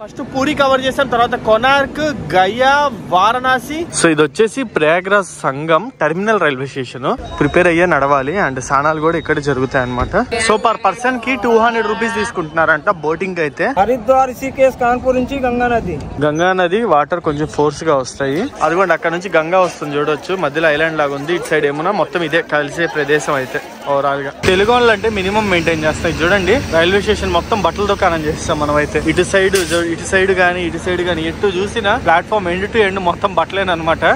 First puri cover చేసాం తర్వాత Konark Gaya Varanasi so ఇది వచ్చేసి ప్రయాగ్రాజ్ సంఘం టెర్మినల్ రైల్వే స్టేషన్ ప్రిపేర్ అయ్యే నడవాలి అండ్ స్నానాలు కూడా ఇక్కడ జరుగుతాయి అనమాట సో పర్ పర్సన్ కి టూ హండ్రెడ్ రూపీస్ తీసుకుంటున్నారంట బోటింగ్ అయితే హరిద్వార్ రిషికేశ్ కాన్పూర్ నుంచి గంగా నది గంగా నది వాటర్ కొంచెం ఫోర్స్ గా వస్తాయి అదిగోండి అక్కడ నుంచి గంగా వస్తుంది చూడొచ్చు మధ్యలో ఐలాండ్ లాగా ఉంది ఇటు సైడ్ ఏమన్నా మొత్తం ఇదే కలిసే ప్రదేశం అయితే ఓవరాల్ గా తెలుగు వాళ్ళు అంటే మినిమం మెయింటైన్ చేస్తాయి చూడండి రైల్వే స్టేషన్ మొత్తం బట్టల దుకాణం చేస్తాం మనం అయితే ఇటు సైడ్ ఇటు సైడ్ గానీ ఇటు సైడ్ గానీ ఎటు చూసినా ప్లాట్ఫామ్ ఎండ్ టు ఎండ్ మొత్తం బట్టలేనమాట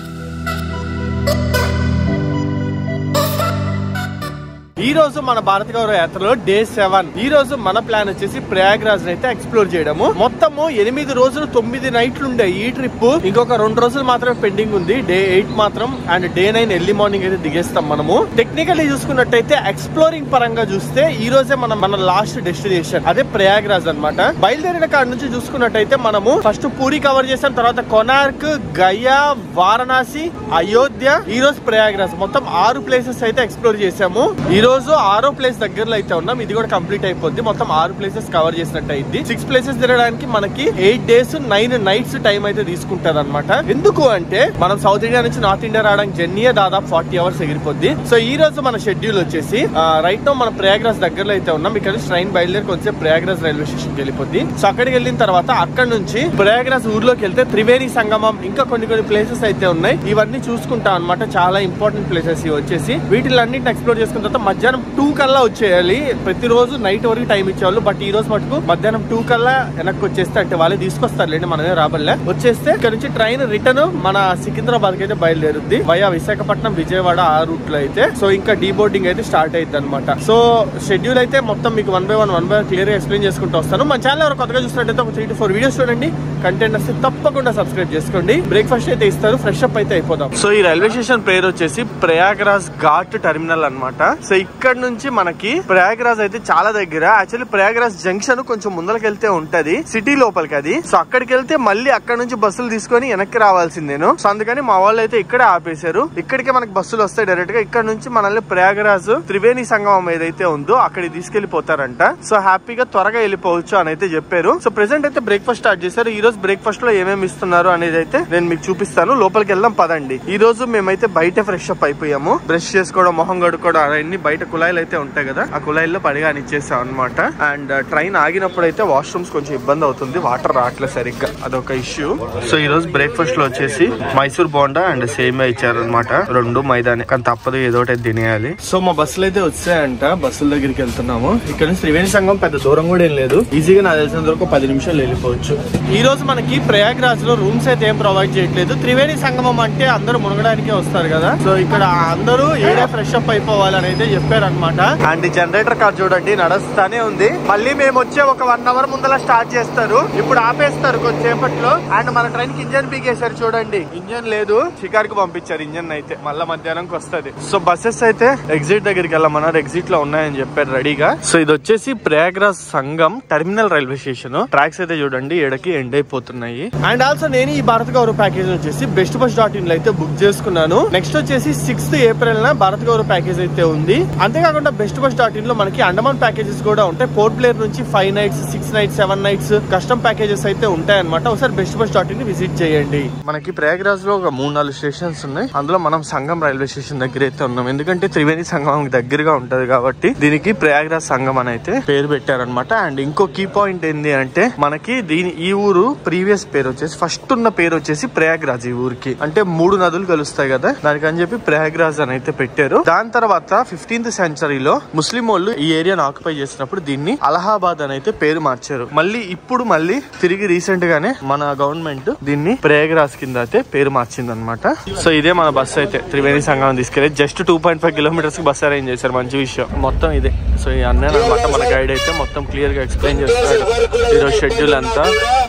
ఈ రోజు మన భారత గౌరవ యాత్రలో డే సెవెన్ ఈ రోజు మన ప్లాన్ వచ్చేసి ప్రయాగ్రాజ్ అయితే ఎక్స్ప్లోర్ చేయడము మొత్తము ఎనిమిది రోజులు తొమ్మిది నైట్లు ఉండే ఈ ట్రిప్ ఇంకొక రెండు రోజులు మాత్రమే పెండింగ్ ఉంది డే ఎయిట్ మాత్రం and day nine early morning అయితే దిగేస్తాం మనము టెక్నికల్లీ చూసుకున్నట్టయితే ఎక్స్ప్లోరింగ్ పరంగా చూస్తే ఈ రోజే మన మన లాస్ట్ డెస్టినేషన్ అదే ప్రయాగ్రాజ్ అన్నమాట బయలుదేరిన కాడ నుంచి చూసుకున్నట్టయితే మనము ఫస్ట్ పూరి కవర్ చేసాం తర్వాత కొనార్క్ గయా వారణాసి అయోధ్య ఈ రోజు ప్రయాగ్రాజ్ మొత్తం ఆరు ప్లేసెస్ అయితే ఎక్స్ప్లోర్ చేసాము ఈ రోజు ఆరో ప్లేస్ దగ్గరలో అయితే ఉన్నాం ఇది కూడా కంప్లీట్ అయిపోద్ది మొత్తం ఆరు ప్లేసెస్ కవర్ చేసినట్టు అయింది సిక్స్ ప్లేసెస్ తిరగడానికి మనకి eight days nine nights time అయితే తీసుకుంటది అనమాట ఎందుకు అంటే మనం సౌత్ ఇండియా నుంచి నార్త్ ఇండియా రావడానికి జర్నీ దాదాపు ఫార్టీ అవర్స్ ఎగిరిపోద్ది సో ఈ రోజు మన షెడ్యూల్ వచ్చేసి రైట్ నో మన ప్రయాగ్రాజ్ దగ్గరలో అయితే ఉన్నాం ఇక్కడ నుంచి ట్రైన్ బయలుదేరి కొంచెం ప్రయాగ్రాజ్ రైల్వే స్టేషన్ కి వెళ్ళిపోద్ది సో అక్కడికి వెళ్ళిన తర్వాత అక్కడ నుంచి ప్రయాగ్రాజ్ ఊర్లోకి వెళ్తే త్రివేణి సంగమం ఇంకా కొన్ని కొన్ని ప్లేసెస్ అయితే ఉన్నాయి ఇవన్నీ చూసుకుంటాం అనమాట చాలా ఇంపార్టెంట్ ప్లేసెస్ ఇవి వచ్చేసి వీటిలన్నింటిని ఎక్స్ప్లోర్ చేసుకున్న తర్వాత మధ్యాహ్నం టూ కల్లా వచ్చేయాలి ప్రతిరోజు నైట్ వరకు టైం ఇచ్చేవాళ్ళు బట్ ఈ రోజు మటుకు మధ్యాహ్నం టూ కల్లా వెనక్కి వచ్చేస్తే అంటే వాళ్ళే తీసుకొస్తారులేండి మనమే రాబల్లే వచ్చేస్తే ఇక్కడ నుంచి ట్రైన్ రిటర్న్ మన సికింద్రాబాద్ అయితే బయలుదేరుద్ది వయా విశాఖపట్నం విజయవాడ ఆ రూట్ లో అయితే సో ఇంకా డీ బోర్డింగ్ అయితే స్టార్ట్ అయింది అనమాట సో షెడ్యూల్ అయితే మొత్తం మీకు one by one one by clear గా ఎక్స్ప్లెయిన్ చేసుకుంటూ వస్తాను మన ఛానల్ ఎవరు కొత్తగా చూసినట్టయితే ఒక త్రీ టు ఫోర్ వీడియోస్ చూడండి కంటెంట్ వస్తే తప్పకుండా సబ్స్క్రైబ్ చేసుకోండి బ్రేక్ఫాస్ట్ అయితే ఇస్తారు ఫ్రెష్ అప్ అయితే అయిపోదాం సో ఈ రైల్వే స్టేషన్ పేరు వచ్చేసి ప్రయాగ్రాజ్ ఘాట్ టెర్మినల్ అన్నమాట సో ఇక్కడ నుంచి మనకి ప్రయాగ్రాజ్ అయితే చాలా దగ్గర యాక్చువల్లీ ప్రయాగ్రాజ్ జంక్షన్ కొంచెం ముందరకి వెళ్తే ఉంటది సిటీ లోపలికి అది సో అక్కడికి వెళ్తే మళ్ళీ అక్కడ నుంచి బస్సులు తీసుకొని వెనక్కి రావాల్సిందేను సో అందుకని మా వాళ్ళు అయితే ఇక్కడే ఆపేశారు ఇక్కడికే మనకి బస్సులు వస్తాయి డైరెక్ట్ గా ఇక్కడ నుంచి మనల్ని ప్రయాగరాజ్ త్రివేణి సంగమం ఏదైతే ఉందో అక్కడికి తీసుకెళ్లిపోతారంట సో హ్యాపీగా త్వరగా వెళ్ళిపోవచ్చు అని అయితే చెప్పారు సో ప్రెసెంట్ అయితే బ్రేక్ఫాస్ట్ స్టార్ట్ చేశారు ఈ రోజు బ్రేక్ఫాస్ట్ లో ఏమేమి ఇస్తున్నారు అనేది అయితే నేను మీకు చూపిస్తాను లోపలికి వెళ్దాం పదండి ఈ రోజు మేమైతే బయట ఫ్రెష్ అప్ అయిపోయాము బ్రష్ చేసుకోవడం మొహం కడుక్కోవడం అవన్నీ బయట కుళాయిలు అయితే ఉంటాయి కదా ఆ కుళాయిల్లో పడిగా ఇచ్చేసాం అనమాట అండ్ ట్రైన్ ఆగినప్పుడు అయితే వాష్రూమ్స్ కొంచెం ఇబ్బంది అవుతుంది వాటర్ రావట్లేదు సరిగ్గా అదొక ఇష్యూ సో ఈ రోజు బ్రేక్ఫాస్ట్ లో వచ్చేసి మైసూర్ బోండా అండ్ సేమియా ఇచ్చారనమాట రెండు మైదానే కానీ తప్పదు ఏదో ఒకటి తినేయాలి సో మా బస్సులు అయితే వచ్చాయంట బస్సుల దగ్గరికి వెళ్తున్నాము ఇక్కడ నుంచి త్రివేణి సంఘం పెద్ద దూరం కూడా ఏం లేదు ఈజీగా నాకు తెలిసినంత వరకు పది నిమిషాలు వెళ్ళిపోవచ్చు ఈ రోజు మనకి ప్రయాగ్రాజ్ లో రూమ్స్ అయితే ఏం ప్రొవైడ్ చేయట్లేదు త్రివేణి సంగమం అంటే అందరూ మునగడానికే వస్తారు కదా సో ఇక్కడ అందరూ ఏడే ఫ్రెష్ అప్ అయిపోవాలని అయితే చెప్పారు అనమాట అండ్ జనరేటర్ కార్ చూడండి నడుస్తానే ఉంది మళ్ళీ మేము వచ్చే ఒక వన్ అవర్ ముందర స్టార్ట్ చేస్తారు ఇప్పుడు ఆపేస్తారు కొద్దిసేపట్లో అండ్ మన ట్రైన్ కి ఇంజన్ పీకేశారు చూడండి ఇంజన్ లేదు షికార్కి పంపించారు ఇంజన్ అయితే మళ్ళీ మధ్యాహ్నంకి వస్తది సో బస్సెస్ అయితే ఎగ్జిట్ దగ్గరికి వెళ్ళమన్నారు ఎగ్జిట్ లో ఉన్నాయని చెప్పారు రెడీగా సో ఇది వచ్చేసి ప్రయాగ్రాజ్ సంఘం టెర్మినల్ రైల్వే స్టేషన్ ట్రాక్స్ అయితే చూడండి ఎడకి ఎండ్ అయిపోతున్నాయి అండ్ ఆల్సో నేను ఈ భారత్ గౌరవ ప్యాకేజ్ వచ్చేసి బెస్ట్ బస్ డాట్ ఇన్ లో అయితే బుక్ చేసుకున్నాను నెక్స్ట్ వచ్చేసి సిక్స్త్ ఏప్రిల్ న భారత్ గౌరవ ప్యాకేజ్ అయితే ఉంది అంతేకాకుండా బెస్ట్ బస్ డాట్ ఇన్ లో మనకి అండమాన్ ప్యాకేజెస్ కూడా ఉంటాయి పోర్ట్ ప్లేయర్ నుంచి five nights six nights seven nights custom packages అయితే ఉంటాయి అనమాట ఒకసారి best bus dot in visit చేయండి మనకి ప్రయాగ్రాజ్ లో ఒక మూడు నాలుగు స్టేషన్స్ ఉన్నాయి అందులో మనం సంగం రైల్వే స్టేషన్ దగ్గర అయితే ఉన్నాం ఎందుకంటే త్రివేణి సంగమం దగ్గరగా ఉంటది కాబట్టి దీనికి ప్రయాగ్రాజ్ సంగం అని అయితే పేరు పెట్టారనమాట అండ్ ఇంకో కీ పాయింట్ ఏంటి అంటే మనకి దీని ఈ ఊరు ప్రీవియస్ పేరు వచ్చేసి ఫస్ట్ ఉన్న పేరు వచ్చేసి ప్రయాగ్రాజ్ ఈ ఊరికి అంటే మూడు నదులు కలుస్తాయి కదా దానికి అని చెప్పి ప్రయాగ్రాజ్ అని అయితే పెట్టారు దాని తర్వాత ఫిఫ్టీన్త్ సెంచరీలో ముస్లిం వాళ్ళు ఈ ఏరియాను ఆక్యుపై చేసినప్పుడు దీన్ని అలహాబాద్ అని అయితే పేరు మార్చారు మళ్ళీ ఇప్పుడు మళ్ళీ తిరిగి రీసెంట్ గానే మన గవర్నమెంట్ దీన్ని ప్రయాగ్రాజ్ కింద అయితే పేరు మార్చింది అనమాట సో ఇదే మన బస్సు అయితే త్రివేణి సంఘం తీసుకెళ్లి just two point five kilometres కి బస్ అరేంజ్ చేశారు మంచి విషయం మొత్తం ఇదే సో ఈ అన్న అనమాట మన గైడ్ అయితే మొత్తం క్లియర్ గా ఎక్స్ప్లెయిన్ చేస్తున్నాడు ఈరోజు షెడ్యూల్ అంతా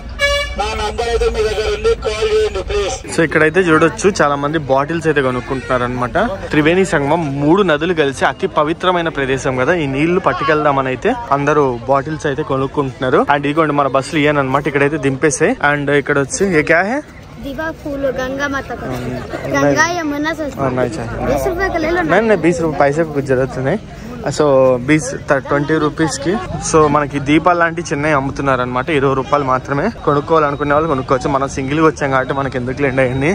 సో ఇక్కడైతే చూడొచ్చు చాలా మంది బాటిల్స్ అయితే కొనుక్కుంటున్నారు అనమాట త్రివేణి సంగమం మూడు నదులు కలిసి అతి పవిత్రమైన ప్రదేశం కదా ఈ నీళ్లు పట్టుకెళ్దామని అయితే అందరూ బాటిల్స్ అయితే కొనుక్కుంటున్నారు అండ్ ఇదిగోండి మన బస్సులు ఇయ్యనమాట ఇక్కడైతే దింపేసాయి అండ్ ఇక్కడ వచ్చి ఏ క్యా హే दिवा फूल गंगा माता का गंगा यमुना हाँ, सस्ता नहीं चाहिए बीस रुपए का ले लो ना नहीं नहीं बीस रुपए पैसे की कुछ जरूरत नहीं సో బీస్ ట్వంటీ రూపీస్ కి సో మనకి దీపాలు లాంటి చిన్నవి అమ్ముతున్నారు అనమాట ఇరవై రూపాయలు మాత్రమే కొనుక్కోవాలనుకునే వాళ్ళు కొనుక్కోవచ్చు మనం సింగిల్ గా వచ్చాం కాబట్టి మనకి ఎందుకు లేండి అవన్నీ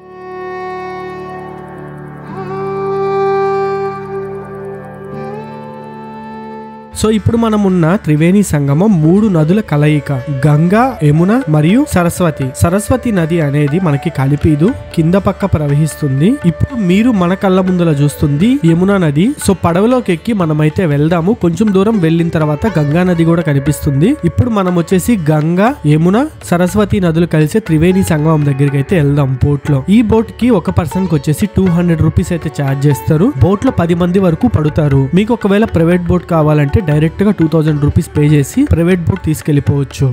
సో ఇప్పుడు మనం ఉన్న త్రివేణి సంగమం మూడు నదుల కలయిక గంగా యమున మరియు సరస్వతి సరస్వతి నది అనేది మనకి కలిపిదు కింద పక్క ప్రవహిస్తుంది ఇప్పుడు మీరు మన కళ్ళ ముందల చూస్తుంది యమున నది సో పడవలోకి ఎక్కి మనమైతే వెళ్దాము కొంచెం దూరం వెళ్ళిన తర్వాత గంగా నది కూడా కనిపిస్తుంది ఇప్పుడు మనం వచ్చేసి గంగా యమున సరస్వతి నదులు కలిసే త్రివేణి సంగమం దగ్గరికి అయితే వెళ్దాం బోట్ లో ఈ బోట్ కి ఒక పర్సన్ కి వచ్చేసి టూ హండ్రెడ్ రూపీస్ అయితే ఛార్జ్ చేస్తారు బోట్ లో పది మంది వరకు పడుతారు మీకు ఒకవేళ ప్రైవేట్ బోట్ కావాలంటే డైరెక్ట్ గా టూ థౌసండ్ రూపీస్ పే చేసి ప్రైవేట్ బోట్ తీసుకెళ్లిపోవచ్చు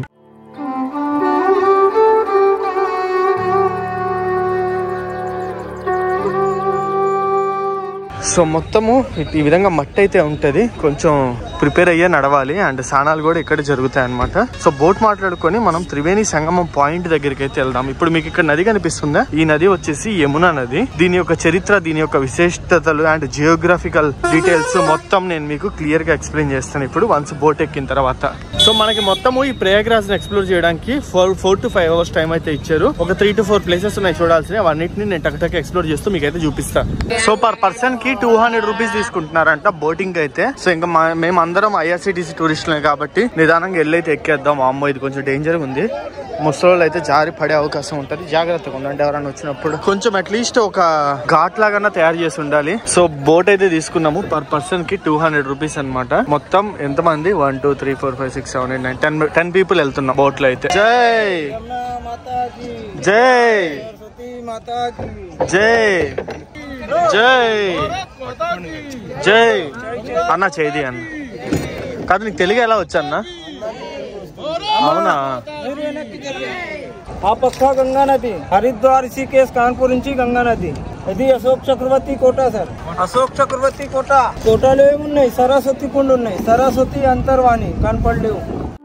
సో మొత్తము ఇట్- ఈ విధంగా మట్టి అయితే ఉంటది కొంచెం ప్రిపేర్ అయ్యే నడవాలి అండ్ స్నానాలు కూడా ఇక్కడ జరుగుతాయి అనమాట సో బోట్ మాట్లాడుకొని మనం త్రివేణి సంగమం పాయింట్ దగ్గరికి అయితే వెళ్దాం ఇప్పుడు మీకు ఇక్కడ నది కనిపిస్తుందా ఈ నది వచ్చేసి యమునా నది దీని యొక్క చరిత్ర దీని యొక్క విశిష్టతలు అండ్ జియోగ్రఫికల్ డీటెయిల్స్ మొత్తం నేను మీకు క్లియర్ గా ఎక్స్ప్లెయిన్ చేస్తాను ఇప్పుడు వన్స్ బోట్ ఎక్కిన తర్వాత సో మనకి మొత్తము ఈ ప్రయాగ్రాజ్ ని ఎక్స్ప్లోర్ చేయడానికి four four to five hours time అయితే ఇచ్చారు ఒక త్రీ టు ఫోర్ ప్లేసెస్ ఉన్నాయి చూడాల్సినవి అవన్నిటిని నేను టక్ టక్ ఎక్స్ప్లోర్ చేస్తూ మీకు అయితే చూపిస్తాను సో పర్ పర్సన్ కి టూ హండ్రెడ్ రూపీస్ తీసుకుంటున్నారంట బోటింగ్ అయితే సో ఇంకా మా- మేము అందరం ఐఆర్సిటీసీ టూరిస్టులే కాబట్టి నిదానంగా వెళ్ళైతే ఎక్కేద్దాం అమ్మో ఇది కొంచెం డేంజర్ ఉంది ముసలోళ్ళు అయితే జారి పడే అవకాశం ఉంటది జాగ్రత్తగా ఉండండి ఎవరైనా వచ్చినప్పుడు కొంచెం అట్లీస్ట్ ఒక ఘాట్ లాగా తయారు చేసి ఉండాలి సో బోట్ అయితే తీసుకున్నాము పర్ పర్సన్ కి టూ హండ్రెడ్ రూపీస్ అనమాట మొత్తం ఎంత మంది one two three four five six seven eight nine ten ten people వెళ్తున్నాం బోట్ లో అయితే జై यमुना माता की జై सरस्वती माता की జై జై జై అన్న చేది అన్న కాదు నీకు తెలుగు ఎలా వచ్చా అన్న అవునా ఆ పక్క గంగా నది హరిద్వార్ రిషికేశ్ కాన్పూర్ నుంచి గంగా నది ఇది అశోక్ చక్రవర్తి కోట సార్ అశోక్ చక్రవర్తి కోట కోటలు ఏమున్నాయి సరస్వతి కుండ ఉన్నాయి సరస్వతి అంతర్వాణి కనపడలేవు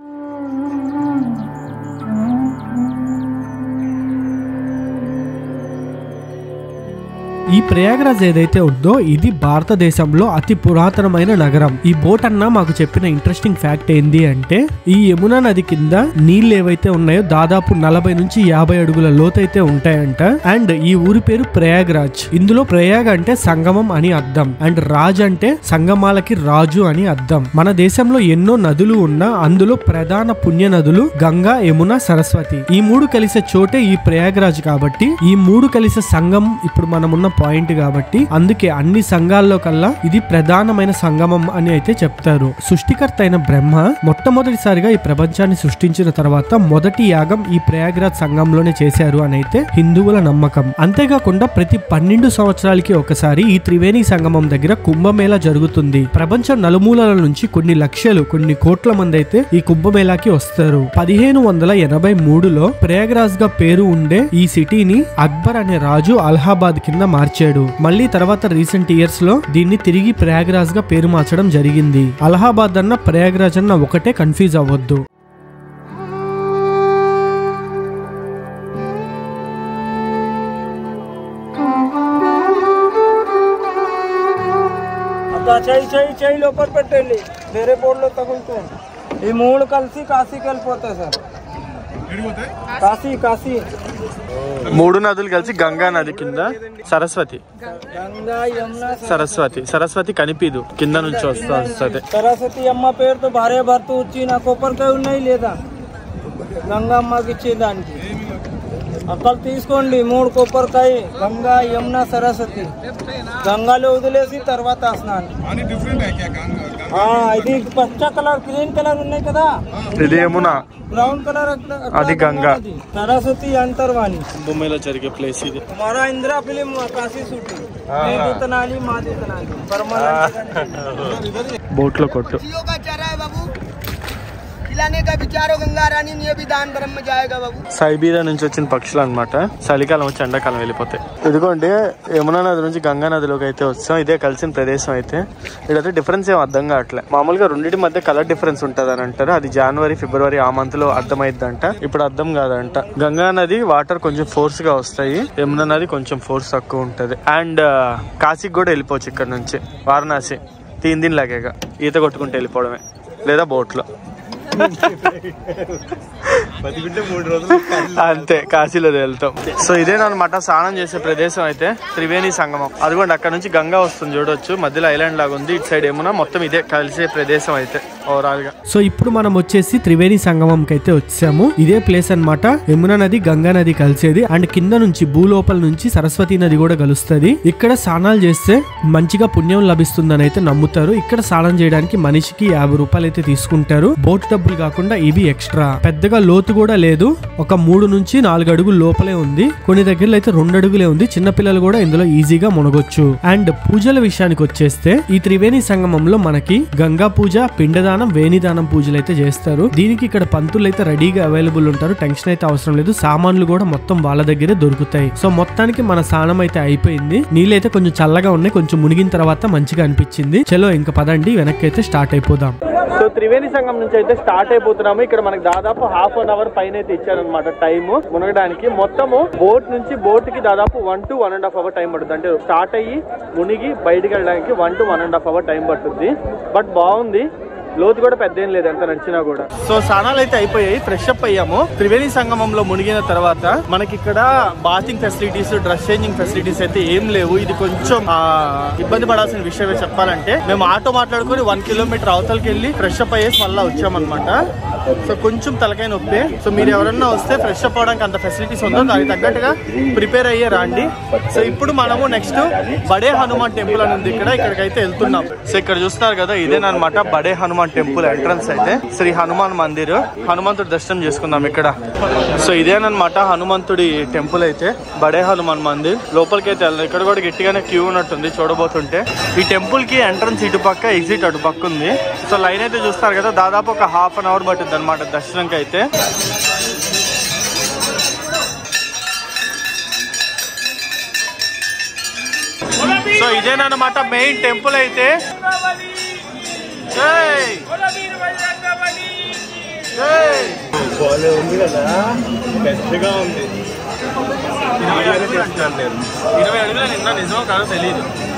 ఈ ప్రయాగరాజ్ ఏదైతే ఉందో ఇది భారతదేశంలో అతి పురాతనమైన నగరం ఈ బోట్ అన్న మాకు చెప్పిన ఇంట్రెస్టింగ్ ఫ్యాక్ట్ ఏంది అంటే ఈ యమునా నది కింద నీళ్ళు ఏవైతే ఉన్నాయో దాదాపు నలభై నుంచి యాభై అడుగుల లోతైతే ఉంటాయంట అండ్ ఈ ఊరి పేరు ప్రయాగ్రాజ్ ఇందులో ప్రయాగ్ అంటే సంగమం అని అర్థం అండ్ రాజ్ అంటే సంగమాలకి రాజు అని అర్థం మన దేశంలో ఎన్నో నదులు ఉన్నా అందులో ప్రధాన పుణ్య నదులు గంగా యమున సరస్వతి ఈ మూడు కలిసే చోటే ఈ ప్రయాగ్రాజ్ కాబట్టి ఈ మూడు కలిసే సంఘం ఇప్పుడు మనం ఉన్న పాయింట్ కాబట్టి అందుకే అన్ని సంఘాల్లో కల్లా ఇది ప్రధానమైన సంగమం అని అయితే చెప్తారు సృష్టికర్త అయిన బ్రహ్మ మొట్టమొదటిసారిగా ఈ ప్రపంచాన్ని సృష్టించిన తర్వాత మొదటి యాగం ఈ ప్రయాగ్రాజ్ సంఘంలోనే చేశారు అని అయితే హిందువుల నమ్మకం అంతేకాకుండా ప్రతి పన్నెండు సంవత్సరాలకి ఒకసారి ఈ త్రివేణి సంగమం దగ్గర కుంభమేళా జరుగుతుంది ప్రపంచం నలుమూలల నుంచి కొన్ని లక్షలు కొన్ని కోట్ల మంది అయితే ఈ కుంభమేళాకి వస్తారు పదిహేను వందల ఎనభై మూడులో ప్రయాగ్రాజ్ గా పేరు ఉండే ఈ సిటీని అక్బర్ అనే రాజు అలహాబాద్ కింద మార్చాడు మళ్ళీ తర్వాత రీసెంట్ ఇయర్స్ లో దీన్ని తిరిగి ప్రయాగ్రాజ్ గా పేరు మార్చడం జరిగింది అలహాబాద్ అన్న ప్రయాగ్రాజ్ అన్న ఒకటే కన్ఫ్యూజ్ అవ్వద్దు అట్లా చేయి చేయి చేయి లోపల పెట్టండి వేరే బోర్డులో తగులుతుంది ఈ మూడు కలిసి కాశీకి వెళ్ళిపోతాయి సార్ కాశీ కాశీ మూడు నదులు కలిసి గంగా నది కింద సరస్వతి గంగా యమున సరస్వతి సరస్వతి కనిపిదు కింద నుంచి వస్తా వస్తుంది సరస్వతి అమ్మ పేరుతో భార్య భర్త వచ్చి నా కొబ్బరికాయ ఉన్నాయి లేదా గంగా అమ్మకి ఇచ్చేదానికి అక్కడ తీసుకోండి మూడు కొబ్బరికాయ గంగా యమున సరస్వతి గంగాలో వదిలేసి తర్వాత స్నానం ఆ, ఇది పచ్చ కలర్ గ్రీన్ కలర్ ఉన్నాయి కదా ఇది యమున బ్రౌన్ కలర్ అక్కడ- అక్కడ అది గంగా. నది. సరస్వతి అంతర్వాణి కుంభమేళా జరిగే ప్లేస్ ఇది हमारा इंदिरा फिल्म काशी शूटिंग मैं दूतनाली माँ दूतनाली परमानंद బోట్ లో కొట్టు पक्षियों का चारा है बाबू खिलाने का विचार हो गंगा रानी ने भी दान धर्म में जाएगा बाबू సైబీరియా నుంచి వచ్చిన పక్షులు అనమాట చలికాలం వచ్చి ఎండాకాలం వెళ్ళిపోతాయి ఇదిగోండి యమునా నది నుంచి గంగా నదిలోకి అయితే వచ్చాం ఇదే కలిసిన ప్రదేశం అయితే ఇదైతే డిఫరెన్స్ ఏం అర్థం కావట్లే మామూలుగా రెండింటి మధ్య కలర్ డిఫరెన్స్ ఉంటది అని అంటారు అది జనవరి ఫిబ్రవరి ఆ మంత్ లో అర్థమైద్దంట ఇప్పుడు అర్థం కాదంట గంగా నది వాటర్ కొంచెం ఫోర్స్ గా వస్తాయి యమునా నది కొంచెం ఫోర్స్ తక్కువ ఉంటది అండ్ కాశీకి కూడా వెళ్ళిపోవచ్చు ఇక్కడ నుంచి వారణాసి దీని దీని లాగాక ఈత కొట్టుకుంటూ వెళ్ళిపోవడమే లేదా బోట్లో అంతే కాశీలో వెళ్తాం సో ఇదేనమాట స్నానం చేసే ప్రదేశం అయితే త్రివేణి సంగమం అదిగోండి అక్కడ నుంచి గంగా వస్తుంది చూడొచ్చు మధ్యలో ఐలాండ్ లాగా ఉంది ఇటు సైడ్ ఏమన్నా మొత్తం ఇదే కలిసే ప్రదేశం అయితే ఓవరాల్ గా సో ఇప్పుడు మనం వచ్చేసి త్రివేణి సంగమంకి అయితే వచ్చాము ఇదే ప్లేస్ అన్నమాట యమునా నది గంగా నది కలిసేది అండ్ కింద నుంచి భూలోపల నుంచి సరస్వతి నది కూడా కలుస్తుంది ఇక్కడ స్నానాలు చేస్తే మంచిగా పుణ్యం లభిస్తుందని అయితే నమ్ముతారు ఇక్కడ స్నానం చేయడానికి మనిషికి యాభై రూపాయలు అయితే తీసుకుంటారు బోట్ డబ్బులు కాకుండా ఇవి ఎక్స్ట్రా పెద్దగా లోతు కూడా లేదు ఒక మూడు నుంచి నాలుగు అడుగుల లోపలే ఉంది కొన్ని దగ్గరలో అయితే రెండు అడుగులే ఉంది చిన్న పిల్లలు కూడా ఇందులో ఈజీగా మునగొచ్చు అండ్ పూజల విషయానికి వచ్చేస్తే ఈ త్రివేణి సంగమంలో మనకి గంగా పూజ పిండదానం వేణిదానం పూజలు అయితే చేస్తారు దీనికి ఇక్కడ పంతులు అయితే రెడీగా అవైలబుల్ ఉంటారు టెన్షన్ అయితే అవసరం లేదు సామాన్లు కూడా మొత్తం వాళ్ళ దగ్గరే దొరుకుతాయి సో మొత్తానికి మన స్నానం అయితే అయిపోయింది నీళ్ళైతే కొంచెం చల్లగా ఉన్నాయి కొంచెం మునిగిన తర్వాత మంచిగా అనిపించింది చలో ఇంకా పదండి వెనక్కి అయితే స్టార్ట్ అయిపోదాం సో త్రివేణి సంఘం నుంచి అయితే స్టార్ట్ అయిపోతున్నాము ఇక్కడ మనకి దాదాపు హాఫ్ అన్ అవర్ పైన అయితే ఇచ్చారనమాట టైం మునగడానికి మొత్తము బోట్ నుంచి బోట్ కి దాదాపు one to one and half hour time పడుతుంది అంటే స్టార్ట్ అయ్యి మునిగి బయటికి వెళ్ళడానికి one to one and half hour time పడుతుంది బట్ బాగుంది లోతు కూడా పెద్ద ఏం లేదు ఎంత నడిచినా కూడా సో స్నానాలు అయితే అయిపోయాయి ఫ్రెష్ అప్ అయ్యాము త్రివేణి సంగమంలో మునిగిన తర్వాత మనకి ఇక్కడ bathing facilities dress changing facilities అయితే ఏం లేవు ఇది కొంచెం ఆ, ఇబ్బంది పడాల్సిన విషయమే చెప్పాలంటే మేము ఆటో మాట్లాడుకొని వన్ కిలోమీటర్ అవతలకి వెళ్ళి ఫ్రెష్ అప్ అయ్యేసి మళ్ళీ వచ్చామన్నమాట సో కొంచెం తలకాయ నొప్పి సో మీరు ఎవరన్నా వస్తే ఫ్రెష్ అప్ అవడానికి అంత ఫెసిలిటీస్ ఉందో దానికి తగ్గట్టుగా ప్రిపేర్ అయ్యే రాండి సో ఇప్పుడు మనము నెక్స్ట్ బడే హనుమాన్ టెంపుల్ అని ఉంది ఇక్కడ ఇక్కడికైతే వెళ్తున్నాం సో ఇక్కడ చూస్తున్నారు కదా ఇదేనమాట బడే హనుమాన్ టెంపుల్ ఎంట్రన్స్ అయితే శ్రీ హనుమాన్ మందిర్ హనుమంతుడి దర్శనం చేసుకుందాం ఇక్కడ సో ఇదేనమాట హనుమంతుడి టెంపుల్ అయితే బడే హనుమాన్ మందిర్ లోపలికి అయితే వెళ్ళాలి ఇక్కడ కూడా గట్టిగానే క్యూ ఉన్నట్టుంది చూడబోతుంటే ఈ టెంపుల్ కి ఎంట్రన్స్ ఇటు పక్క ఎగ్జిట్ అటు పక్క ఉంది సో లైన్ అయితే చూస్తారు కదా దాదాపు ఒక హాఫ్ అన్ అవర్ పట్టుద్ది అనమాట దర్శనంకి అయితే సో ఇదేనమాట మెయిన్ టెంపుల్ అయితే జై జై ఇరవై అడుగుల నిన్న నిజమో కాదో తెలియదు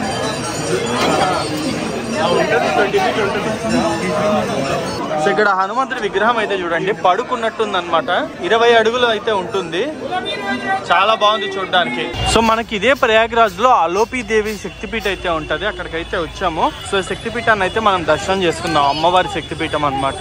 సో ఇక్కడ హనుమంతుడి విగ్రహం అయితే చూడండి పడుకున్నట్టుంది అనమాట ఇరవై అడుగులు అయితే ఉంటుంది చాలా బాగుంది చూడడానికి సో మనకి ఇదే ప్రయాగ్రాజ్ లో అలోపి దేవి శక్తిపీఠ అయితే ఉంటది అక్కడికైతే వచ్చాము సో శక్తిపీఠాన్ని అయితే మనం దర్శనం చేసుకుందాం అమ్మవారి శక్తిపీఠం అన్నమాట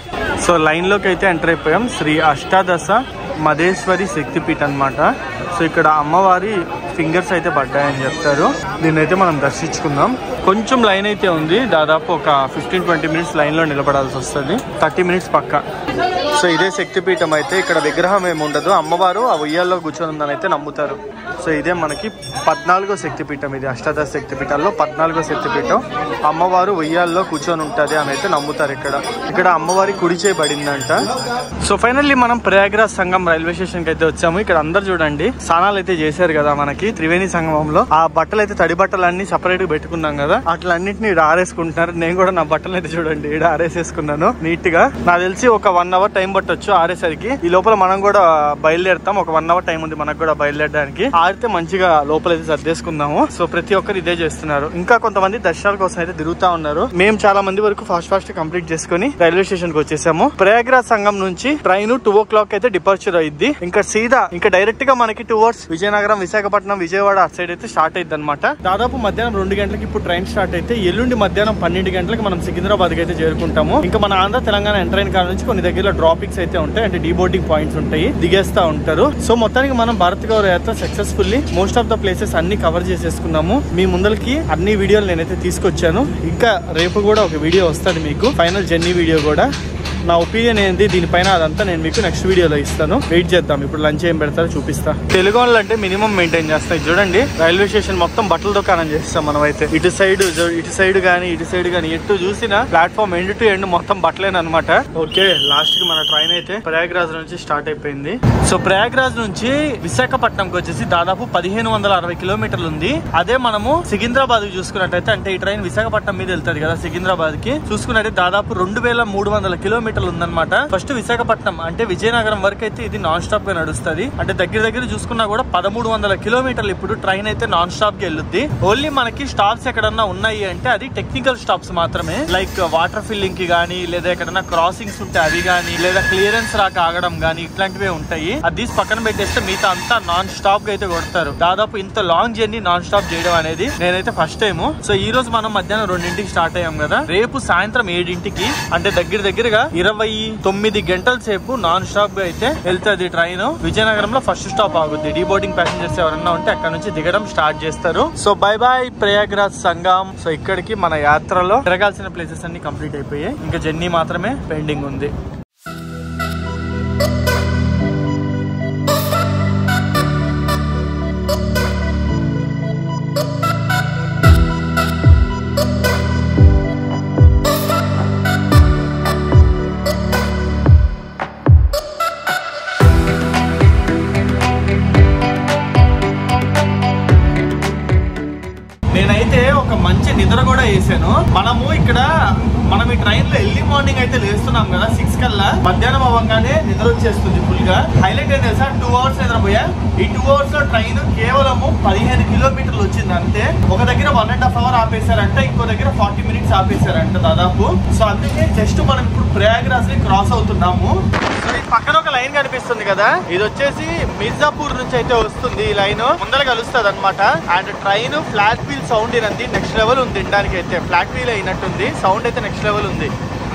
సో లైన్ లోకి అయితే ఎంటర్ అయిపోయాం శ్రీ అష్టాదశ మధేశ్వరి శక్తిపీఠ అన్నమాట సో ఇక్కడ అమ్మవారి ఫింగర్స్ అయితే పడ్డాయని చెప్తారు దీన్ని అయితే మనం దర్శించుకుందాం కొంచెం లైన్ అయితే ఉంది దాదాపు ఒక ఫిఫ్టీన్ ట్వంటీ మినిట్స్ లైన్ లో నిలబడాల్సి వస్తుంది థర్టీ మినిట్స్ పక్క సో ఇదే శక్తిపీఠం అయితే ఇక్కడ విగ్రహం ఏమి ఉండదు అమ్మవారు ఆ ఉయ్యాల్లో కూర్చొని ఉందని అయితే నమ్ముతారు సో ఇదే మనకి పద్నాలుగో శక్తిపీఠం ఇది అష్టాదశ శక్తిపీఠాల్లో పద్నాలుగో శక్తిపీఠం అమ్మవారు ఉయ్యాల్లో కూర్చొని ఉంటది అని అయితే నమ్ముతారు ఇక్కడ ఇక్కడ అమ్మవారి కుడి చేయబడిందంట సో ఫైనల్లీ మనం ప్రయాగ్రాజ్ సంఘం రైల్వే స్టేషన్ కి అయితే వచ్చాము ఇక్కడ అందరు చూడండి స్నానాలు అయితే చేశారు కదా మనకి త్రివేణి సంగమంలో ఆ బట్టలు అయితే తడి బట్టలు అన్ని సపరేట్ గా పెట్టుకున్నాం కదా అట్లన్నింటినీ ఈడ ఆరేసుకుంటున్నారు నేను కూడా నా బట్టలు అయితే చూడండి ఈడ ఆరేసేసుకున్నాను నీట్ గా నాకు తెలిసి ఒక వన్ అవర్ టైం పట్టొచ్చు ఆరేసరికి ఈ లోపల మనం కూడా బయలుదేరుతాం ఒక వన్ అవర్ టైం ఉంది మనకు కూడా బయలుదేరడానికి ఆరితే మంచిగా లోపల అయితే సర్దేసుకుందాము సో ప్రతి ఒక్కరు ఇదే చేస్తున్నారు ఇంకా కొంతమంది దర్శనాల కోసం అయితే తిరుగుతా ఉన్నారు మేము చాలా మంది వరకు ఫాస్ట్ ఫాస్ట్ కంప్లీట్ చేసుకుని రైల్వే స్టేషన్ కి వచ్చేసాము ప్రయాగ్రాజ్ సంఘం నుంచి ట్రైన్ టూ ఓ క్లాక్ అయితే డిపార్చర్ అయింది ఇంకా సీదా ఇంకా డైరెక్ట్ గా మనకి టువర్డ్స్ విజయనగరం విశాఖపట్నం విజయవాడ అటు సైడ్ అయితే స్టార్ట్ అయింది అనమాట దాదాపు మధ్యాహ్నం రెండు గంటలకి ఇప్పుడు ట్రైన్ స్టార్ట్ అయితే ఎల్లుండి మధ్యాహ్నం పన్నెండు గంటలకు మనం సికింద్రాబాద్ అయితే చేరుకుంటాము ఇంకా మన ఆంధ్ర తెలంగాణ ఎంటర్ అయిన కాడ నుంచి కొన్ని దగ్గర డ్రాపింగ్స్ అయితే ఉంటాయి అంటే డీబోర్డింగ్ పాయింట్స్ ఉంటాయి దిగేస్తా ఉంటారు సో మొత్తానికి మనం Bharat Gaurav Yatra successfully most of the places అన్ని కవర్ చేసేసుకున్నాము మీ ముందరికి అన్ని వీడియోలు నేనైతే తీసుకొచ్చాను ఇంకా రేపు కూడా ఒక వీడియో వస్తుంది మీకు ఫైనల్ జర్నీ వీడియో కూడా నా ఒపీనియన్ ఏంది దీనిపైన అదంతా నేను మీకు నెక్స్ట్ వీడియోలో ఇస్తాను వెయిట్ చేద్దాం ఇప్పుడు లంచ్ ఏం పెడతారో చూపిస్తా తెలుగు వాళ్ళు అంటే మినిమం మెయింటైన్ చేస్తాయి చూడండి రైల్వే స్టేషన్ మొత్తం బట్టల దుకాణం చేస్తాం మనం అయితే ఇటు సైడ్ ఇటు సైడ్ గానీ ఇటు సైడ్ గానీ ఎటు చూసినా ప్లాట్ఫామ్ ఎండ్ టు ఎండ్ మొత్తం బట్టలేనమాట ఓకే లాస్ట్ కి మన ట్రైన్ అయితే ప్రయాగ్రాజ్ నుంచి స్టార్ట్ అయిపోయింది సో ప్రయాగ్రాజ్ నుంచి విశాఖపట్నంకి వచ్చేసి దాదాపు పదిహేను వందల అరవై కిలోమీటర్లు ఉంది అదే మనము సికింద్రాబాద్ చూసుకున్నట్టయితే అంటే ఈ ట్రైన్ విశాఖపట్నం మీద వెళ్తుంది కదా సికింద్రాబాద్ కి చూసుకున్నట్టయితే దాదాపు రెండు వేల మూడు వందల కిలోమీటర్లు కిలోమీటర్లు ఉందన్నమాట ఫస్ట్ విశాఖపట్నం అంటే విజయనగరం వరకు అయితే ఇది నాన్ స్టాప్ గా నడుస్తుంది అంటే దగ్గర దగ్గర చూసుకున్నా కూడా పదమూడు వందల కిలోమీటర్లు ఇప్పుడు ట్రైన్ అయితే నాన్ స్టాప్ కి వెళ్ళుద్ది ఓన్లీ మనకి స్టాప్స్ ఎక్కడన్నా ఉన్నాయి అంటే అది టెక్నికల్ స్టాప్స్ మాత్రమే లైక్ వాటర్ ఫిల్లింగ్ కి గానీ లేదా ఎక్కడన్నా క్రాసింగ్స్ ఉంటే అవి గానీ లేదా క్లియరెన్స్ రాక ఆగడం గానీ ఇట్లాంటివే ఉంటాయి అది తీసి పక్కన పెట్టేస్తే మిగతా అంతా నాన్ స్టాప్ గా అయితే కొడతారు దాదాపు ఇంత లాంగ్ జర్నీ నాన్ స్టాప్ చేయడం అనేది నేనైతే ఫస్ట్ టైం సో ఈ రోజు మనం మధ్యాహ్నం రెండింటికి స్టార్ట్ అయ్యాం కదా రేపు సాయంత్రం ఏడింటికి అంటే దగ్గర దగ్గరగా ఇరవై తొమ్మిది గంటల సేపు నాన్ స్టాప్ గా అయితే వెళ్తుంది ట్రైన్ విజయనగరంలో ఫస్ట్ స్టాప్ ఆగుద్ది డీ బోర్డింగ్ ప్యాసింజర్స్ ఎవరన్నా ఉంటే అక్కడ నుంచి దిగడం స్టార్ట్ చేస్తారు so bye bye Prayagraj Sangam so ఇక్కడికి మన యాత్రలో తిరగాల్సిన ప్లేసెస్ అన్ని కంప్లీట్ అయిపోయాయి ఇంకా జర్నీ మాత్రమే పెండింగ్ ఉంది నేనైతే ఒక మంచి నిద్ర కూడా వేసాను మనము ఇక్కడ మనం ఈ ట్రైన్ లో ఎర్లీ మార్నింగ్ అయితే లేస్తున్నాం కదా సిక్స్ కల్లా మధ్యాహ్నం అవ్వగానే నిద్ర వచ్చేస్తుంది ఫుల్ గా హైలైట్ ఏం తెలుసా టూ అవర్స్ నిద్రపోయా ఈ టూ అవర్స్ లో ట్రైన్ కేవలము పదిహేను కిలోమీటర్లు వచ్చింది అంతే ఒక దగ్గర వన్ అండ్ హాఫ్ అవర్ ఆపేశారంట ఇంకో దగ్గర ఫార్టీ మినిట్స్ ఆపేశారంట దాదాపు సో అందుకే జస్ట్ మనం ఇప్పుడు ప్రయాగ్రాజ్ ని క్రాస్ అవుతున్నాము సో ఈ పక్కన ఒక లైన్ కనిపిస్తుంది కదా ఇది వచ్చేసి మిర్జాపూర్ నుంచి అయితే వస్తుంది ఈ లైన్ ముందర కలుస్తుంది అనమాట and train flat wheel sound ఇనంది నెక్స్ట్ లెవెల్ ఉంది తినడానికి అయితే ఫ్లాట్ వీల్ అయినట్టుంది సౌండ్ అయితే నెక్స్ట్ లెవెల్ ఉంది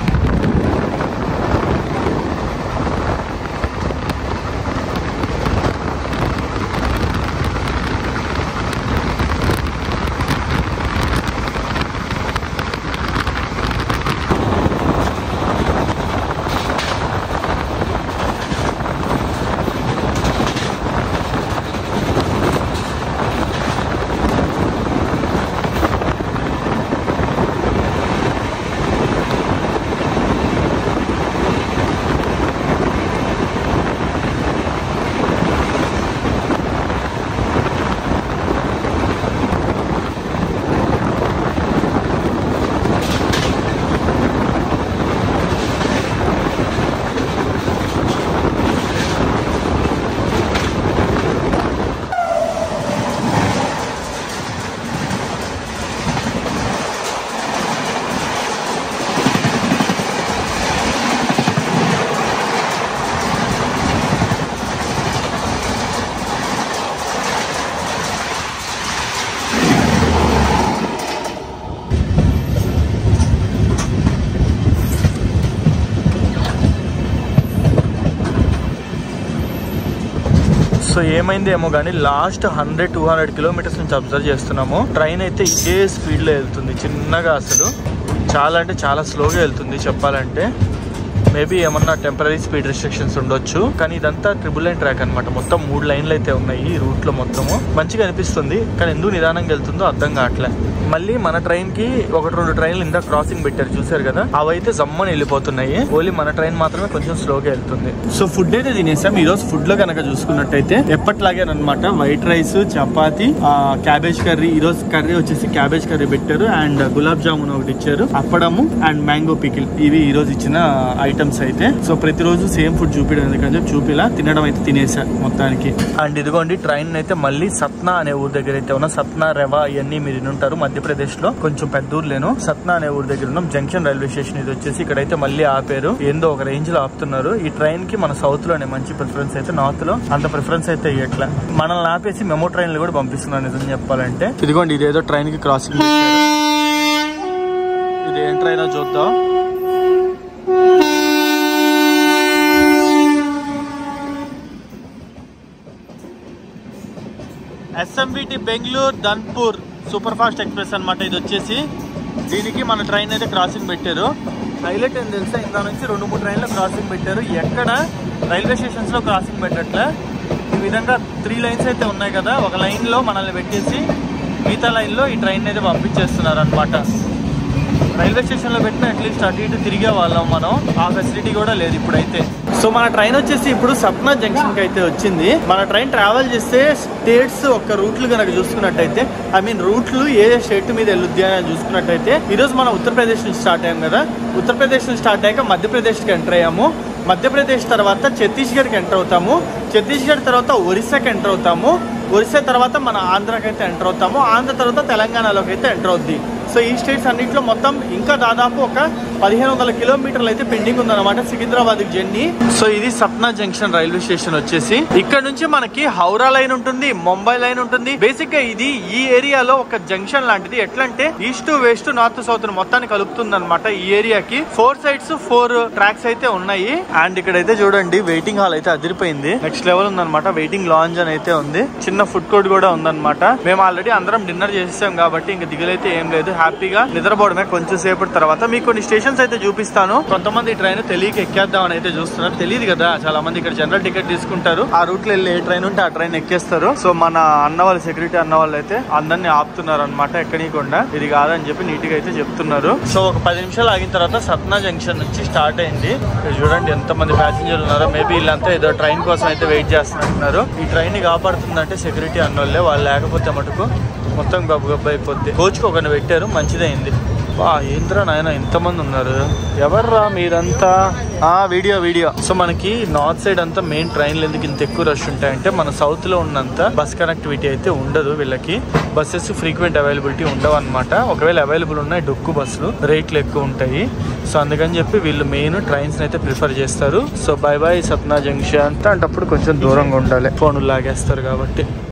సో ఏమైంది ఏమో కానీ last hundred two hundred kilometres నుంచి అబ్జర్వ్ చేస్తున్నాము ట్రైన్ అయితే ఇదే స్పీడ్లో వెళ్తుంది చిన్నగా అసలు చాలా అంటే చాలా స్లోగా వెళ్తుంది చెప్పాలంటే మేబీ ఏమన్నా టెంపరీ స్పీడ్ రిస్ట్రిక్షన్స్ ఉండొచ్చు కానీ ఇదంతా ట్రిపుల్ లైన్ ట్రాక్ అన్నమాట మొత్తం మూడు లైన్లు అయితే ఉన్నాయి ఈ రూట్ లో మొత్తము మంచిగా అనిపిస్తుంది కానీ ఎందుకు నిదానంగా వెళ్తుందో అర్థం కావట్లే మళ్ళీ మన ట్రైన్ కి ఒకటి రెండు ట్రైన్లు ఇందా క్రాసింగ్ పెట్టారు చూసారు కదా అవైతే జమ్మని వెళ్ళిపోతున్నాయి ఓన్లీ మన ట్రైన్ మాత్రమే కొంచెం స్లోగా వెళ్తుంది సో ఫుడ్ అయితే తినేసాం ఈ రోజు ఫుడ్ లో కనుక చూసుకున్నట్టయితే ఎప్పట్లాగే అనమాట white rice chapati cabbage curry ఈ రోజు కర్రీ వచ్చేసి క్యాబేజ్ కర్రీ పెట్టారు అండ్ గులాబ్ జామున్ ఒకటి ఇచ్చారు అప్పడము అండ్ మ్యాంగో పికిల్ ఇవి ఈ రోజు ఇచ్చిన ఐటమ్స్ అయితే సో ప్రతిరోజు సేమ్ ఫుడ్ చూపించడం ఎందుకని చెప్పి చూపిలా తినడం అయితే తినేసా మొత్తానికి అండ్ ఇదిగోండి ట్రైన్ అయితే మళ్ళీ సత్నా అనే ఊరు దగ్గర అయితే ఉన్న సత్నా రెవా ఇవన్నీ మీరు వినుంటారు మధ్యప్రదేశ్ లో కొంచెం పెద్ద ఊర్లేను సత్నా అనే ఊరు దగ్గర ఉన్నాం జంక్షన్ రైల్వే స్టేషన్ ఇది వచ్చేసి ఇక్కడైతే మళ్ళీ ఆపారు ఏందో ఒక రేంజ్ లో ఆపుతున్నారు ఈ ట్రైన్ కి మన సౌత్ లోనే మంచి ప్రిఫరెన్స్ అయితే నార్త్ లో అంత ప్రిఫరెన్స్ అయితే ఇవ్వట్లే మనల్ని ఆపేసి మెమో ట్రైన్లు కూడా పంపిస్తున్నారు నిజం చెప్పాలంటే ఇదిగోండి ఇదేదో ట్రైన్ కి క్రాసింగ్ ఇది ఏం ట్రైన్ చూద్దాం SMVT Bengaluru Danapur super fast express అన్నమాట ఇది వచ్చేసి దీనికి మన ట్రైన్ అయితే క్రాసింగ్ పెట్టారు హైలైట్ ఏం తెలుసా ఇందా నుంచి రెండు మూడు ట్రైన్లు క్రాసింగ్ పెట్టారు ఎక్కడ రైల్వే స్టేషన్స్ లో క్రాసింగ్ పెట్టట్లే ఈ విధంగా త్రీ లైన్స్ అయితే ఉన్నాయి కదా ఒక లైన్ లో మనల్ని పెట్టేసి మిగతా లైన్ లో ఈ ట్రైన్ అయితే పంపించేస్తున్నారు అనమాట రైల్వే స్టేషన్ లో పెట్టిన అట్లీస్ట్ అటు ఇటు తిరిగే వాళ్ళం మనం ఆ ఫెసిలిటీ కూడా లేదు ఇప్పుడైతే సో మన ట్రైన్ వచ్చేసి ఇప్పుడు సప్నా జంక్షన్ కి అయితే వచ్చింది మన ట్రైన్ ట్రావెల్ చేస్తే స్టేట్స్ ఒక రూట్లు కనుక చూసుకున్నట్టయితే ఐ మీన్ రూట్లు ఏ స్టేట్ మీద వెళ్ళుద్ది అని చూసుకున్నట్టయితే ఈ రోజు మనం ఉత్తరప్రదేశ్ నుంచి స్టార్ట్ అయ్యాం కదా ఉత్తరప్రదేశ్ నుంచి స్టార్ట్ అయ్యాక మధ్యప్రదేశ్కి ఎంటర్ అయ్యాము మధ్యప్రదేశ్ తర్వాత ఛత్తీస్గఢ్కి ఎంటర్ అవుతాము ఛత్తీస్గఢ్ తర్వాత ఒరిస్సాకి ఎంటర్ అవుతాము ఒరిస్సా తర్వాత మన ఆంధ్రాకి అయితే ఎంటర్ అవుతాము ఆంధ్ర తర్వాత తెలంగాణలోకి అయితే ఎంటర్ అవుద్ది సో ఈ స్టేట్స్ అన్నింటిలో మొత్తం ఇంకా దాదాపు ఒక పదిహేను వందల కిలోమీటర్లు అయితే పెండింగ్ ఉందన్నమాట సికింద్రాబాద్ జర్నీ సో ఇది సప్నా జంక్షన్ రైల్వే స్టేషన్ వచ్చేసి ఇక్కడ నుంచి మనకి హౌరా లైన్ ఉంటుంది ముంబై లైన్ ఉంటుంది బేసిక్ గా ఇది ఈ ఏరియాలో ఒక జంక్షన్ లాంటిది ఎట్లా అంటే ఈస్ట్ వెస్ట్ నార్త్ సౌత్ మొత్తాన్ని కలుపుతుంది అనమాట ఈ ఏరియాకి ఫోర్ సైడ్స్ ఫోర్ ట్రాక్స్ అయితే ఉన్నాయి అండ్ ఇక్కడైతే చూడండి వెయిటింగ్ హాల్ అయితే అదిరిపోయింది నెక్స్ట్ లెవెల్ ఉందన్నమాట వెయిటింగ్ లాంజ్ అని అయితే ఉంది చిన్న ఫుడ్ కోర్ట్ కూడా ఉందన్నమాట మేము ఆల్రెడీ అందరం డిన్నర్ చేసేసాం కాబట్టి ఇంకా దిగులైతే ఏం లేదు హ్యాపీగా నిద్రపోవడమే కొంచెం సేపటి తర్వాత మీకు కొన్ని స్టేషన్స్ అయితే చూపిస్తాను కొంతమంది ట్రైన్ తెలియక ఎక్కేద్దాం అని అయితే చూస్తున్నారు తెలియదు కదా చాలా మంది ఇక్కడ జనరల్ టికెట్ తీసుకుంటారు ఆ రూట్ లో వెళ్ళి ఏ ట్రైన్ ఉంటే ఆ ట్రైన్ ఎక్కేస్తారు సో మన అన్న వాళ్ళు సెక్యూరిటీ అన్న వాళ్ళు అయితే అందరినీ ఆపుతున్నారు అనమాట ఎక్కనీయకుండా ఇది కాదని చెప్పి నీట్ గా అయితే చెప్తున్నారు సో ఒక పది నిమిషాలు ఆగిన తర్వాత సత్నా జంక్షన్ నుంచి స్టార్ట్ అయింది ఇక్కడ చూడండి ఎంత మంది ప్యాసింజర్లు ఉన్నారో మేబీ వీళ్ళంతా ఏదో ట్రైన్ కోసం అయితే వెయిట్ చేస్తున్నట్టున్నారు ఈ ట్రైన్ ని కాపాడుతుందంటే సెక్యూరిటీ అన్నోళ్ళే వాళ్ళు లేకపోతే మటుకు మొత్తం గబ్బు గబ్బు అయిపోద్ది కోచ్కి ఒకరిని పెట్టారు మంచిదైంది వా ఏంద్రా నాయన ఇంతమంది ఉన్నారు ఎవర్రా మీరంతా ఆ వీడియో వీడియో సో మనకి నార్త్ సైడ్ అంతా మెయిన్ ట్రైన్లు ఎందుకు ఇంత ఎక్కువ రష్ ఉంటాయంటే మన సౌత్ లో ఉన్నంత బస్ కనెక్టివిటీ అయితే ఉండదు వీళ్ళకి బస్సెస్ ఫ్రీక్వెంట్ అవైలబిలిటీ ఉండవు అనమాట ఒకవేళ అవైలబుల్ ఉన్నాయి డొక్కు బస్సులు రేట్లు ఎక్కువ ఉంటాయి సో అందుకని చెప్పి వీళ్ళు మెయిన్ ట్రైన్స్ అయితే ప్రిఫర్ చేస్తారు so bye bye Sapna junction అంటే అప్పుడు కొంచెం దూరంగా ఉండాలి ఫోన్ లాగేస్తారు కాబట్టి